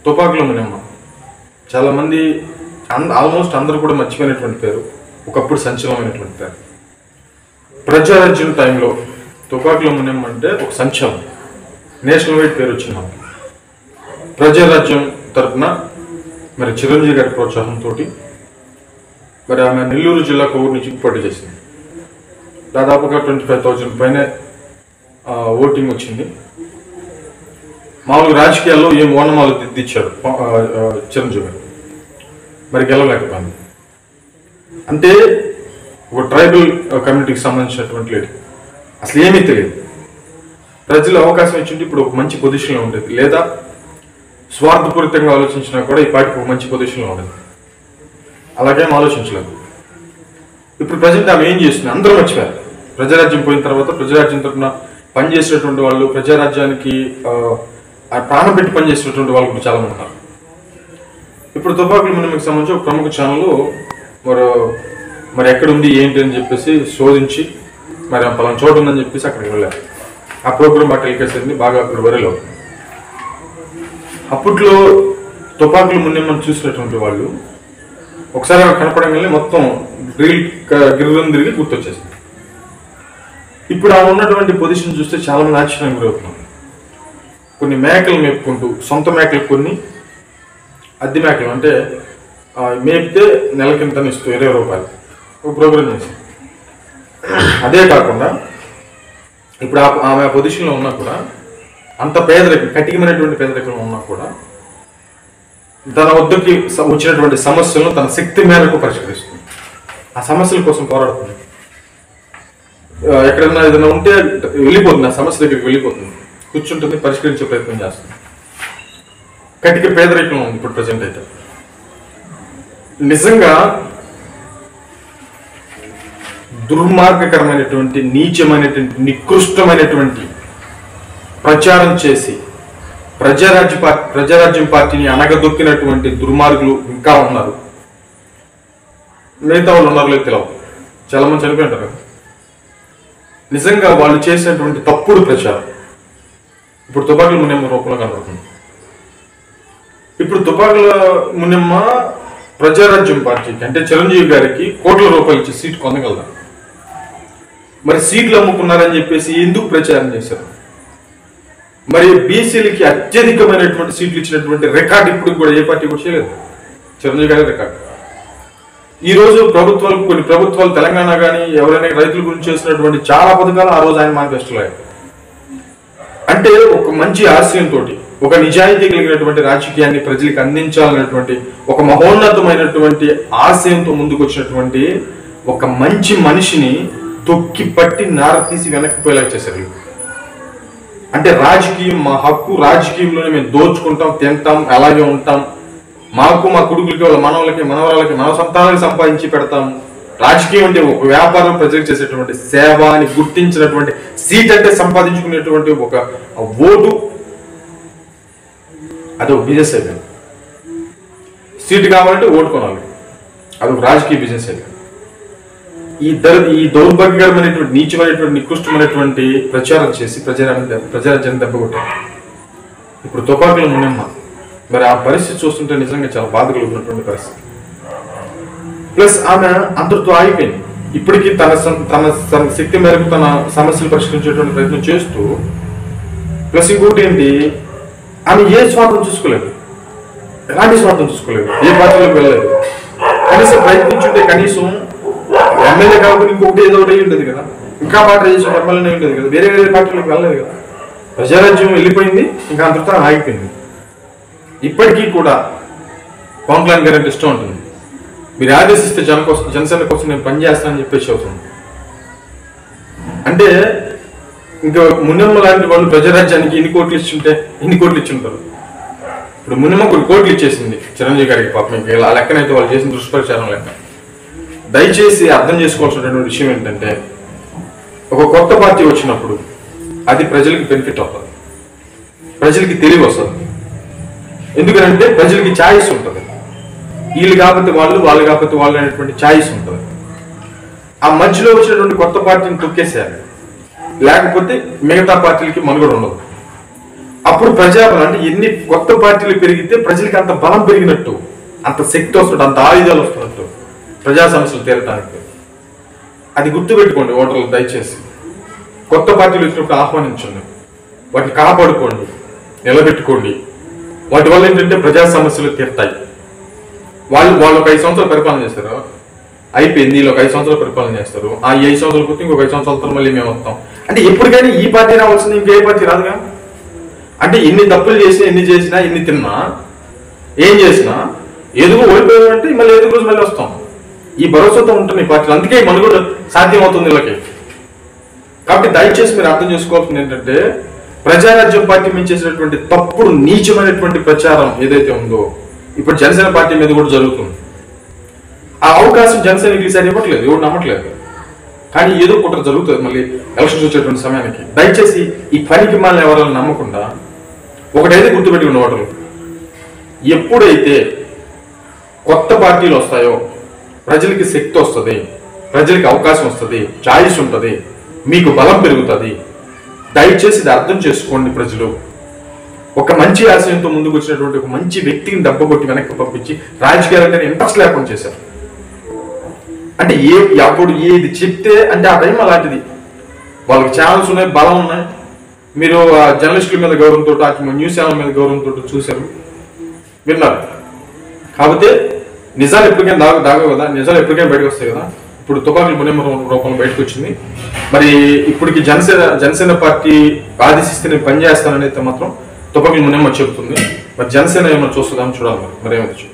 తుపాకుల మునియమ్మ చాలామంది అంద ఆల్మోస్ట్ అందరూ కూడా మర్చిపోయినటువంటి పేరు ఒకప్పుడు సంచలనమైనటువంటి పేరు ప్రజారాజ్యం టైంలో తుపాకుల మునియమ్మ అంటే ఒక సంచలనం నేషనల్ వైడ్ పేరు వచ్చింది మనకి ప్రజారాజ్యం తరపున మరి చిరంజీవి గారి ప్రోత్సాహంతో మరి ఆమె నెల్లూరు జిల్లా కొవ్వూరు నుంచి పోటీ చేసింది దాదాపుగా ట్వంటీ ఫైవ్ థౌజండ్ పైన ఓటింగ్ వచ్చింది మామూలుగా రాజకీయాల్లో ఏం ఓనమాలు దిద్దిచ్చారు ప- ఆ, ఆ, చిరంజీవి గారు మరి గెలవలేకపోయింది అంటే ఒక ట్రైబల్ కమ్యూనిటీకి సంబంధించినటువంటి లేడీ అసలు ఏమీ తెలియదు ప్రజలు అవకాశం ఇచ్చింటే ఇప్పుడు ఒక మంచి పొజిషన్లో ఉండేది లేదా స్వార్థపూరితంగా ఆలోచించినా కూడా ఈ పార్టీకి ఒక మంచి పొజిషన్లో ఉండేది అలాగేం ఆలోచించలేదు ఇప్పుడు ప్రజెంట్ ఆమె ఏం చేస్తుంది అందరూ మర్చిపోయారు ప్రజారాజ్యం పోయిన తర్వాత ప్రజారాజ్యం తరఫున పనిచేసేటువంటి వాళ్ళు ప్రజారాజ్యానికి ఆ, ఆ ప్రాణం పెట్టి పనిచేసేటువంటి వాళ్ళు కూడా చాలా మంది ఉన్నారు ఇప్పుడు తుపాకుల మునిమికి సంబంధించి ఒక ప్రముఖ ఛానల్ మరి మరి ఎక్కడ ఉంది ఏంటి అని చెప్పేసి శోధించి మరి ఆ పలానా చోటు ఉందని చెప్పేసి అక్కడికి వెళ్ళారు ఆ ప్రోగ్రామ్ బాగా టెలికాస్ట్ బాగా అక్కడ వరలో అప్పట్లో తుపాకులు మునిమ్మని చూసినటువంటి వాళ్ళు ఒకసారి ఆమె కనపడంగానే మొత్తం డ్రిల్ గిర్రం తిరిగి గుర్తొచ్చేసింది ఇప్పుడు ఆమె ఉన్నటువంటి పొజిషన్ చూస్తే చాలా మంది ఆశ్చర్యం గురవుతున్నారు కొన్ని మేకలు మేపుకుంటూ సొంత మేకలు కొన్ని అద్దె మేకలు అంటే ఆ, మేపితే నెలకింత ఇస్తూ ఇరవై రూపాయలు ఒక ప్రోగ్రామ్ చేసి అదే కాకుండా ఇప్పుడు ఆ- ఆమె ఆ పొజిషన్లో ఉన్నా కూడా అంత పేదరికం కఠినమైనటువంటి పేదరికంలో ఉన్నా కూడా తన వద్దకి స- వచ్చినటువంటి సమస్యలను తన శక్తి మేరకు పరిష్కరిస్తుంది ఆ సమస్యల కోసం పోరాడుతుంది ఆ, ఎక్కడైనా ఏదైనా ఉంటే వెళ్ళిపోతుంది ఆ సమస్య దగ్గరికి వెళ్ళిపోతుంది కూర్చుంటుంది పరిష్కరించే ప్రయత్నం చేస్తుంది కటిక పేదరికం ఉంది ఇప్పుడు ప్రజెంట్ అయితే నిజంగా దుర్మార్గకరమైనటువంటి నీచమైనటువంటి నికృష్టమైనటువంటి ప్రచారం చేసి ప్రజారాజ్య పార్టీ ప్రజారాజ్యం పార్టీని అనగదొక్కినటువంటి దుర్మార్గులు ఇంకా ఉన్నారు మిగతా వాళ్ళు ఉన్నారు లేదు తెలియదు చాలా మంది చనిపోయి ఉంటారు కదా నిజంగా వాళ్ళు చేసినటువంటి తప్పుడు ప్రచారం ఇప్పుడు తుపాకుల మునియమ్మ రూపంలో కనబడుతుంది ఇప్పుడు తుపాకుల మునియమ్మ ప్రజారాజ్యం పార్టీకి అంటే చిరంజీవి గారికి కోట్ల రూపాయలు ఇచ్చి సీట్ పొందగలదా మరి సీట్లు అమ్ముకున్నారని చెప్పేసి ఎందుకు ప్రచారం చేశారు మరి బీసీలకి అత్యధికమైనటువంటి సీట్లు ఇచ్చినటువంటి రికార్డు ఇప్పుడు కూడా ఏ పార్టీ కూడా చేయలేదు చిరంజీవి గారి రికార్డు ఈ రోజు ప్రభుత్వాలు కొన్ని ప్రభుత్వాలు తెలంగాణ కానీ ఎవరైనా రైతుల గురించి చేసినటువంటి చాలా పథకాలు ఆ రోజు ఆయన మేనిఫెస్టోలో అయ్యాయి. అంటే ఒక మంచి ఆశయంతో ఒక నిజాయితీ కలిగినటువంటి రాజకీయాన్ని ప్రజలకు అందించాలనేటువంటి ఒక మహోన్నతమైనటువంటి ఆశయంతో ముందుకు వచ్చినటువంటి ఒక మంచి మనిషిని తొక్కి పట్టి నార తీసి వెనక్కి పోయేలా చేశారు వీళ్ళు. అంటే రాజకీయం మా హక్కు రాజకీయంలోనే మేము దోచుకుంటాం తింటాం అలాగే ఉంటాం మాకు మా కొడుకులకి వాళ్ళ మనవలకి మనవరాలకి మన సంతానానికి సంపాదించి పెడతాం రాజకీయం అంటే ఒక వ్యాపారం ప్రజలకు చేసేటువంటి సేవ అని గుర్తించినటువంటి సీట్ అంటే సంపాదించుకునేటువంటి ఒక ఓటు అది ఒక బిజినెస్ అయిపోయింది సీట్ కావాలంటే ఓటు కొనాలి అది ఒక రాజకీయ బిజినెస్ అయిపోయింది ఈ దర్ ఈ దౌర్భాగ్యకరమైనటువంటి నీచమైనటువంటి నికృష్టమైనటువంటి ప్రచారం చేసి ప్రజారాన్ని దెబ్బ- ప్రజారాజ్యాన్ని దెబ్బకొట్టారు ఇప్పుడు తుపాకులు మునిమ్మ మరి ఆ పరిస్థితి చూస్తుంటే నిజంగా చాలా బాధ కలుగుతున్నటువంటి పరిస్థితి ప్లస్ ఆమె అంతటితో ఆగిపోయింది ఇప్పటికీ తన సం- తన తన శక్తి మేరకు తన సమస్యలు పరిష్కరించేటువంటి ప్రయత్నం చేస్తూ ప్లస్ ఇంకోటి ఏంటి ఆమె ఏ స్వార్థం చూసుకోలేదు ఎలాంటి స్వార్థం చూసుకోలేదు ఏ పార్టీలోకి వెళ్ళలేదు కనీసం ప్రయత్నించుంటే కనీసం ఎమ్మెల్యే కాకుండా ఇంకొకటి ఏదో ఒకటి అయి ఉండేది కదా ఇంకా పార్టీ చేసిన ఎమ్మెల్యేనే ఉండేది కదా వేరే వేరే పార్టీలకు వెళ్ళలేదు కదా ప్రజారాజ్యం వెళ్ళిపోయింది ఇంకా అంతటితో ఆగిపోయింది ఇప్పటికీ కూడా పవన్ కళ్యాణ్ గారి అంటే ఇష్టం ఉంటుంది మీరు ఆదేశిస్తే జన కోసం జనసేన కోసం నేను పనిచేస్తానని చెప్పేసి అవుతుంది అంటే ఇంకా మునిమ్మ లాంటి వాళ్ళు ప్రజారాజ్యానికి ఎన్ని కోట్లు ఇచ్చుంటే ఎన్ని కోట్లు ఇచ్చుంటారు ఇప్పుడు మునిమ్మ కొన్ని కోట్లు ఇచ్చేసింది చిరంజీవి గారికి పాపం ఇంకా ఇలా లెక్కనైతే వాళ్ళు చేసిన దుష్ప్రచారం లెక్క దయచేసి అర్థం చేసుకోవాల్సినటువంటి విషయం ఏంటంటే ఒక కొత్త పార్టీ వచ్చినప్పుడు అది ప్రజలకి బెనిఫిట్ అవుతుంది ప్రజలకి తెలివి వస్తుంది ఎందుకంటే ప్రజలకి ఛాయిస్ ఉంటుంది వీళ్ళు కాకపోతే వాళ్ళు వాళ్ళు కాకపోతే వాళ్ళు అనేటువంటి ఛాయిస్ ఉంటుంది ఆ మధ్యలో వచ్చినటువంటి కొత్త పార్టీని తొక్కేసేయాలి లేకపోతే మిగతా పార్టీలకి మనుగడ ఉండదు అప్పుడు ప్రజాబలం అంటే ఎన్ని కొత్త పార్టీలు పెరిగితే ప్రజలకి అంత బలం పెరిగినట్టు అంత శక్తి వస్తున్నట్టు అంత ఆయుధాలు వస్తున్నట్టు ప్రజా సమస్యలు తీరటానికి అది గుర్తుపెట్టుకోండి ఓటర్లు దయచేసి కొత్త పార్టీలు వచ్చినప్పుడు ఆహ్వానించండి వాటిని కాపాడుకోండి నిలబెట్టుకోండి వాటి వల్ల ఏంటంటే ప్రజా సమస్యలు తీరుతాయి వాళ్ళు వాళ్ళు ఒక ఐదు సంవత్సరాలు పరిపాలన చేస్తారు అయిపోయింది వీళ్ళు ఒక ఐదు సంవత్సరాలు పరిపాలన చేస్తారు ఆ ఈ ఐదు సంవత్సరాలు పోతే ఇంకొక ఐదు సంవత్సరాల తర్వాత మళ్ళీ మేము వస్తాం అంటే ఎప్పటికైనా ఈ పార్టీ రావాల్సింది ఇంకే పార్టీ రాదుగా అంటే ఎన్ని తప్పులు చేసినా ఎన్ని చేసినా ఎన్ని తిన్నా ఏం చేసినా ఎదుగు ఓడిపోయామంటే మళ్ళీ ఎదుగు రోజు మళ్ళీ వస్తాం ఈ భరోసాతో ఉంటుంది ఈ పార్టీలు అందుకే ఈ మనుగడ సాధ్యం అవుతుంది వీళ్ళకి కాబట్టి దయచేసి మీరు అర్థం చేసుకోవాల్సింది ఏంటంటే ప్రజారాజ్యం పార్టీ మీద చేసినటువంటి తప్పుడు నీచమైనటువంటి ప్రచారం ఏదైతే ఉందో ఇప్పుడు జనసేన పార్టీ మీద కూడా జరుగుతుంది ఆ అవకాశం జనసేనకి ఈసారి ఇవ్వట్లేదు ఎవరు నమ్మట్లేదు కానీ ఏదో కుట్ర జరుగుతుంది మళ్ళీ ఎలక్షన్స్ వచ్చేటువంటి సమయానికి దయచేసి ఈ పనికి మాలిన ఎవరైనా నమ్మకుండా ఒకటైతే గుర్తుపెట్టుకున్న ఓటర్లు ఎప్పుడైతే కొత్త పార్టీలు వస్తాయో ప్రజలకి శక్తి వస్తుంది ప్రజలకి అవకాశం వస్తుంది చాయిస్ ఉంటుంది మీకు బలం పెరుగుతుంది దయచేసి ఇది అర్థం చేసుకోండి ప్రజలు ఒక మంచి ఆశయంతో ముందుకు వచ్చినటువంటి ఒక మంచి వ్యక్తిని దెబ్బకొట్టి వెనక్కి పంపించి రాజకీయాలంటే ఇంట్రెస్ట్ లేకుండా చేశారు అంటే ఏ అప్పుడు ఏది చెప్తే అంటే ఆ టైం అలాంటిది వాళ్ళకి ఛానల్స్ ఉన్నాయి బలం ఉన్నాయి మీరు ఆ జర్నలిస్టుల మీద గౌరవంతో అటు న్యూస్ ఛానల్ మీద గౌరవంతో చూశారు విన్నారు కాకపోతే నిజాలు ఎప్పటికైనా దాగ దాగవు కదా నిజాలు ఎప్పటికైనా బయటకు వస్తాయి కదా ఇప్పుడు తుపాకులు మునిమరం రూపంలో బయటకు వచ్చింది మరి ఇప్పటికి జనసేన జనసేన పార్టీ ఆదేశిస్తే నేను పనిచేస్తానని అయితే మాత్రం తుపాకులు మునిమ్మ చెబుతుంది మరి జనసేన ఏమైనా చూస్తుందని చూడాలి మరి మరి ఏమైతే